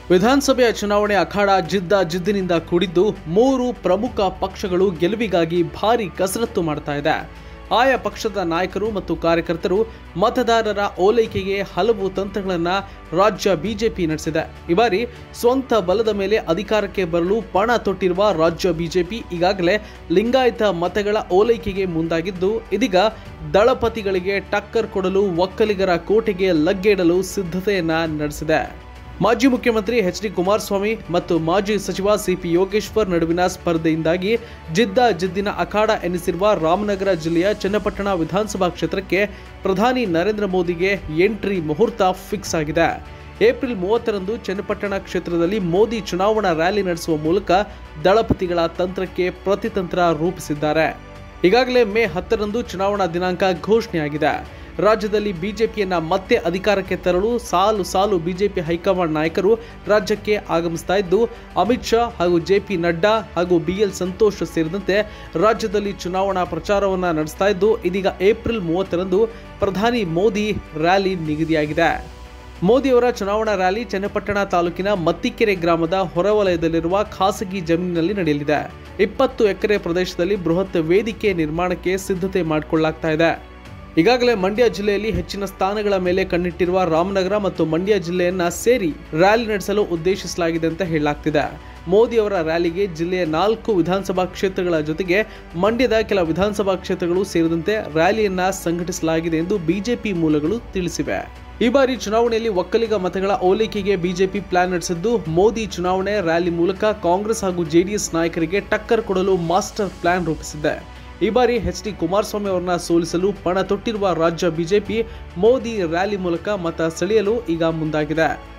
ವಿಧಾನಸಭೆಯ ಚುನಾವಣೆ ಅಖಾಡ ಜಿದ್ದ ಜಿದ್ದಿನಿಂದ ಕೂಡಿದ್ದು ಮೂರು ಪ್ರಮುಖ ಪಕ್ಷಗಳು ಗೆಲುವಿಗಾಗಿ ಭಾರಿ ಕಸರತ್ತು ಮಾಡ್ತಾ ಇದೆ ಆಯಾ ಪಕ್ಷದ ನಾಯಕರು ಮತ್ತು ಕಾರ್ಯಕರ್ತರು ಮತದಾರರ ಓಲೈಕೆಗೆ ಹಲವು ತಂತ್ರಗಳನ್ನು ರಾಜ್ಯ ಬಿಜೆಪಿ ನಡೆಸಿದೆ ಈ ಬಾರಿ ಸ್ವಂತ ಬಲದ ಮೇಲೆ ಅಧಿಕಾರಕ್ಕೆ ಬರಲು ಪಣ ತೊಟ್ಟಿರುವ ರಾಜ್ಯ ಬಿಜೆಪಿ ಈಗಾಗಲೇ ಲಿಂಗಾಯತ ಮತಗಳ ಓಲೈಕೆಗೆ ಮುಂದಾಗಿದ್ದು ಇದೀಗ ದಳಪತಿಗಳಿಗೆ ಟಕ್ಕರ್ ಕೊಡಲು ಒಕ್ಕಲಿಗರ ಕೋಟೆಗೆ ಲಗ್ಗೆಯಿಡಲು ಸಿದ್ಧತೆಯನ್ನ ನಡೆಸಿದೆ ಮಾಜಿ ಮುಖ್ಯಮಂತ್ರಿ ಎಚ್ ಡಿ ಕುಮಾರಸ್ವಾಮಿ ಮತ್ತು ಮಾಜಿ ಸಚಿವ ಸಿಪಿ ಯೋಗೇಶ್ವರ್ ನಡುವಿನ ಸ್ಪರ್ಧೆಯಿಂದಾಗಿ ಜಿದ್ದ ಜಿದ್ದಿನ ಅಖಾಡ ಎನಿಸಿರುವ ರಾಮನಗರ ಜಿಲ್ಲೆಯ ಚನ್ನಪಟ್ಟಣ ವಿಧಾನಸಭಾ ಕ್ಷೇತ್ರಕ್ಕೆ ಪ್ರಧಾನಿ ನರೇಂದ್ರ ಮೋದಿಗೆ ಎಂಟ್ರಿ ಮುಹೂರ್ತ ಫಿಕ್ಸ್ ಆಗಿದೆ ಏಪ್ರಿಲ್ ಮೂವತ್ತರಂದು ಚನ್ನಪಟ್ಟಣ ಕ್ಷೇತ್ರದಲ್ಲಿ ಮೋದಿ ಚುನಾವಣಾ ರ್ಯಾಲಿ ನಡೆಸುವ ಮೂಲಕ ದಳಪತಿಗಳ ತಂತ್ರಕ್ಕೆ ಪ್ರತಿತಂತ್ರ ರೂಪಿಸಿದ್ದಾರೆ ಈಗಾಗಲೇ ಮೇ ಹತ್ತರಂದು ಚುನಾವಣಾ ದಿನಾಂಕ ಘೋಷಣೆಯಾಗಿದೆ ರಾಜ್ಯದಲ್ಲಿ ಬಿಜೆಪಿಯನ್ನ ಮತ್ತೆ ಅಧಿಕಾರಕ್ಕೆ ತರಲು ಸಾಲು ಸಾಲು ಬಿಜೆಪಿ ಹೈಕಮಾಂಡ್ ನಾಯಕರು ರಾಜ್ಯಕ್ಕೆ ಆಗಮಿಸ್ತಾ ಇದ್ದು ಅಮಿತ್ ಶಾ ಹಾಗೂ ಜೆಪಿ ನಡ್ಡಾ ಹಾಗೂ ಬಿಎಲ್ ಸಂತೋಷ್ ಸೇರಿದಂತೆ ರಾಜ್ಯದಲ್ಲಿ ಚುನಾವಣಾ ಪ್ರಚಾರವನ್ನ ನಡೆಸ್ತಾ ಇದ್ದು ಇದೀಗ ಏಪ್ರಿಲ್ ಮೂವತ್ತರಂದು ಪ್ರಧಾನಿ ಮೋದಿ ರ್ಯಾಲಿ ನಿಗದಿಯಾಗಿದೆ ಮೋದಿಯವರ ಚುನಾವಣಾ ರ್ಯಾಲಿ ಚನ್ನಪಟ್ಟಣ ತಾಲೂಕಿನ ಮತ್ತಿಕೆರೆ ಗ್ರಾಮದ ಹೊರವಲಯದಲ್ಲಿರುವ ಖಾಸಗಿ ಜಮೀನಿನಲ್ಲಿ ನಡೆಯಲಿದೆ ಇಪ್ಪತ್ತು ಎಕರೆ ಪ್ರದೇಶದಲ್ಲಿ ಬೃಹತ್ ವೇದಿಕೆ ನಿರ್ಮಾಣಕ್ಕೆ ಸಿದ್ಧತೆ ಮಾಡಿಕೊಳ್ಳಲಾಗ್ತಾ ಇದೆ ಈಗಾಗಲೇ ಮಂಡ್ಯ ಜಿಲ್ಲೆಯಲ್ಲಿ ಹೆಚ್ಚಿನ ಸ್ಥಾನಗಳ ಮೇಲೆ ಕಣ್ಣಿಟ್ಟಿರುವ ರಾಮನಗರ ಮತ್ತು ಮಂಡ್ಯ ಜಿಲ್ಲೆಯನ್ನ ಸೇರಿ ರ್ಯಾಲಿ ನಡೆಸಲು ಉದ್ದೇಶಿಸಲಾಗಿದೆ ಅಂತ ಹೇಳಲಾಗ್ತಿದೆ ಮೋದಿ ಅವರ ರ್ಯಾಲಿಗೆ ಜಿಲ್ಲೆಯ ನಾಲ್ಕು ವಿಧಾನಸಭಾ ಕ್ಷೇತ್ರಗಳ ಜೊತೆಗೆ ಮಂಡ್ಯದ ಕೆಲ ವಿಧಾನಸಭಾ ಕ್ಷೇತ್ರಗಳು ಸೇರಿದಂತೆ ರ್ಯಾಲಿಯನ್ನ ಸಂಘಟಿಸಲಾಗಿದೆ ಎಂದು ಬಿಜೆಪಿ ಮೂಲಗಳು ತಿಳಿಸಿವೆ ಈ ಬಾರಿ ಚುನಾವಣೆಯಲ್ಲಿ ಒಕ್ಕಲಿಗ ಮತಗಳ ಓಲೈಕೆಗೆ ಬಿಜೆಪಿ ಪ್ಲಾನ್ ನಡೆಸಿದ್ದು ಮೋದಿ ಚುನಾವಣೆ ರ್ಯಾಲಿ ಮೂಲಕ ಕಾಂಗ್ರೆಸ್ ಹಾಗೂ ಜೆಡಿಎಸ್ ನಾಯಕರಿಗೆ ಟಕ್ಕರ್ ಕೊಡಲು ಮಾಸ್ಟರ್ ಪ್ಲಾನ್ ರೂಪಿಸಿದೆ ಈ ಬಾರಿ ಎಚ್ ಡಿ ಕುಮಾರಸ್ವಾಮಿ ಅವರನ್ನ ಸೋಲಿಸಲು ಪಣ ತೊಟ್ಟಿರುವ ರಾಜ್ಯ ಬಿಜೆಪಿ ಮೋದಿ ರ್ಯಾಲಿ ಮೂಲಕ ಮತ ಸೆಳೆಯಲು ಈಗ ಮುಂದಾಗಿದೆ